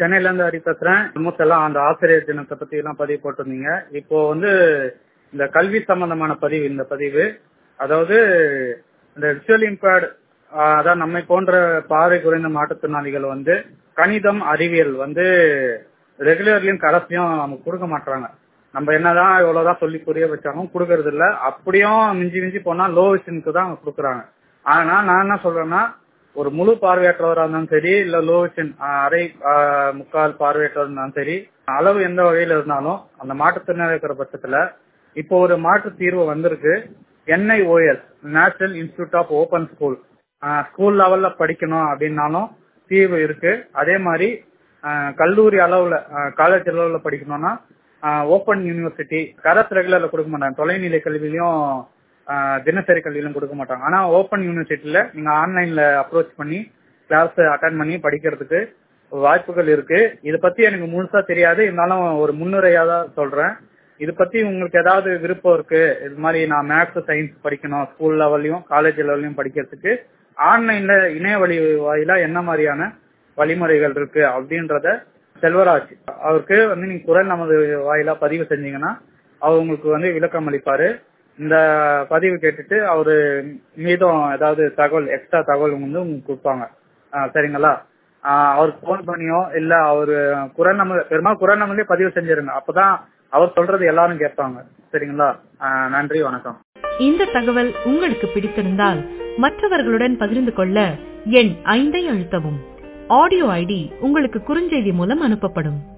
சென்னையில இருந்து ஹரி பேசுறேன் ஆல்மோஸ்ட் எல்லாம் அந்த ஆசிரியர் தினத்தை பத்தி எல்லாம் பதிவு போட்டிருந்தீங்க இப்போ வந்து இந்த கல்வி சம்பந்தமான பதிவு இந்த பதிவு அதாவது இந்த விசுவல் இம்பேர்டு அதான் நம்மை போன்ற பார்வை குறைந்த மாற்றுத்திறனாளிகள் வந்து கணிதம் அறிவியல் வந்து ரெகுலர்லயும் கரஸ்லயும் நமக்கு கொடுக்க மாட்டாங்க நம்ம என்னதான் எவ்வளவுதான் சொல்லி புரிய வச்சாலும் கொடுக்கறது இல்ல அப்படியும் மிஞ்சி மிஞ்சி போனா லோ விஷனுக்கு தான் கொடுக்குறாங்க ஆனா நான் என்ன சொல்றேன்னா ஒரு முழு பார்வையற்றவராக இருந்தாலும் சரி இல்ல லோ விஷன் அரை ஆஹ், முக்கால் பார்வையற்றவர் இருந்தாலும் சரி அளவு எந்த வகையில இருந்தாலும் அந்த மாற்றுத்திறனாளி இருக்கிற பட்சத்துல இப்போ ஒரு மாற்று தீர்வு வந்திருக்கு NIOS national institute of open school school லெவல்ல படிக்கணும் அப்படின்னாலும் தீர்வு இருக்கு அதே மாதிரி ஆஹ், கல்லூரி அளவுல காலேஜ் அளவுல படிக்கணும்னா ஓபன் யூனிவர்சிட்டி கரஸ் ரெகுலர்ல கொடுக்க மாட்டாங்க தொலைநிலை கல்வியிலையும் ஆஹ், தினசரி கல்வியிலும் கொடுக்க மாட்டாங்க ஆனா ஓபன் யூனிவர்சிட்டியில நீங்க ஆன்லைன்ல அப்ரோச் பண்ணி கிளாஸ் அட்டன் பண்ணி படிக்கிறதுக்கு வாய்ப்புகள் இருக்கு இத பத்தி எனக்கு முழுசா தெரியாது இருந்தாலும் ஒரு முன்னுரையா தான் சொல்றேன் இது பத்தி உங்களுக்கு ஏதாவது விருப்பம் இருக்கு இது மாதிரி நான் மேத்ஸ் சயின்ஸ் படிக்கணும் ஸ்கூல் லெவல்லையும் காலேஜ் லெவல்லையும் படிக்கிறதுக்கு ஆன்லைன்ல இணைய வழி வாயிலா என்ன மாதிரியான வழிமுறைகள் இருக்கு அப்படின்றத செல்வராஜ் அவருக்கு வந்து நீங்க குரல் நமது வாயிலா பதிவு செஞ்சீங்கன்னா அவர் உங்களுக்கு வந்து விளக்கம் அளிப்பாரு இந்த பதிவு கேட்டுட்டு அவரு மீதும் ஏதாவது தகவல் எக்ஸ்ட்ரா தகவல் வந்து உங்களுக்கு கொடுப்பாங்க ஆஹ் சரிங்களா ஆஹ் அவருக்கு போன் பண்ணியோ இல்ல அவரு குரல் நம்ம பெரும்பாலும் குரல் நம்மளே பதிவு செஞ்சிருங்க அப்பதான் அவர் சொல்றது எல்லாரும் கேட்பாங்க சரிங்களா ஆஹ் நன்றி வணக்கம் இந்த தகவல் உங்களுக்கு பிடித்திருந்தால் மற்றவர்களுடன் பகிர்ந்து கொள்ள எண் ஐந்தை அழுத்தவும் ஆடியோ ஐடி உங்களுக்கு குறுஞ்செய்தி மூலம் அனுப்பப்படும்